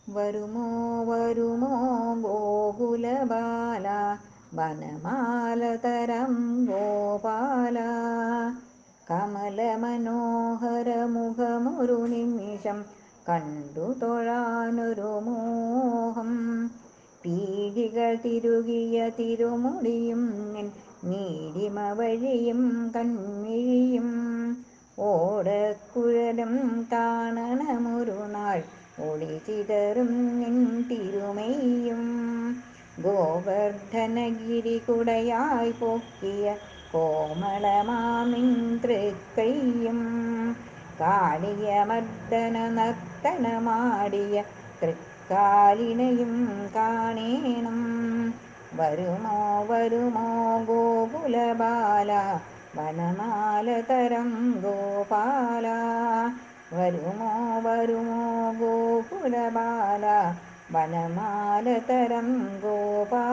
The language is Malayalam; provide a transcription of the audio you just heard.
വരുമോ വരുമോ ഗോകുലബാല വനമാല തരം ഗോപാല കമലമനോഹരമുഖമൊരു നിമിഷം കണ്ടു തൊഴാനൊരു മോഹം പീലികൾ തിരുകിയ തിരുമുടിയും നിൻ നീലിമ വഴിയും കൺമിഴിയും ഓടക്കുഴലും കാണണമൊരു നാൾ ഒളി ചിതറും നിൻ തിരുമൈയും ഗോവർദ്ധനഗിരി കുടയായി പൊക്കിയ കോമളമാമിൻ തൃക്കൈയും കാളിയമർദ്ദന നർത്തനമാടിയ തൃക്കാലിണയും കാണേണം വരുമോ വരുമോ ഗോകുലബാല വനമാല തരം ഗോപാല വരുമോ വരുമോ ഗോകുലബാല വനമാല തരം ഗോപാല